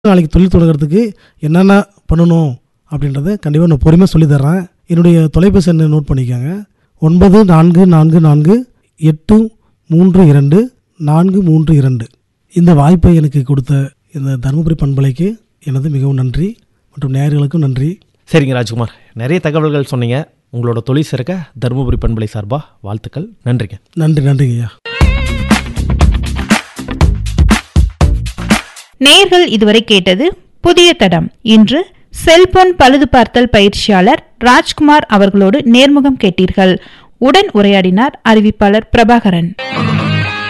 நாளைக்கு தொழில் தொடங்குறதுக்கு என்னென்ன பண்ணணும் அப்படின்றத கண்டிப்பாக நான் பொறுமையாக சொல்லித் தர்றேன் என்னுடைய தொலைபேசி எண்ணை நோட் பண்ணிக்கோங்க ஒன்பது நான்கு நான்கு நான்கு எட்டு மூன்று இரண்டு நான்கு மூன்று இரண்டு இந்த வாய்ப்பை எனக்கு கொடுத்த இந்த தருமபுரி பண்பலைக்கு எனது மிகவும் நன்றி மற்றும் நேயர்களுக்கும் நன்றி சரிங்க ராஜ்குமார் நிறைய தகவல்கள் சொன்னீங்க உங்களோட தொழில் சிறக்க தருமபுரி பண்பலை சார்பாக வாழ்த்துக்கள் நன்றிங்க நன்றி நன்றிங்க ஐயா நேயர்கள் இதுவரை கேட்டது புதிய தடம் இன்று செல்போன் பழுது பார்த்தல் பயிற்சியாளர் ராஜ்குமார் அவர்களோடு நேர்முகம் கேட்டீர்கள் உடன் உரையாடினார் அறிவிப்பாளர் பிரபாகரன்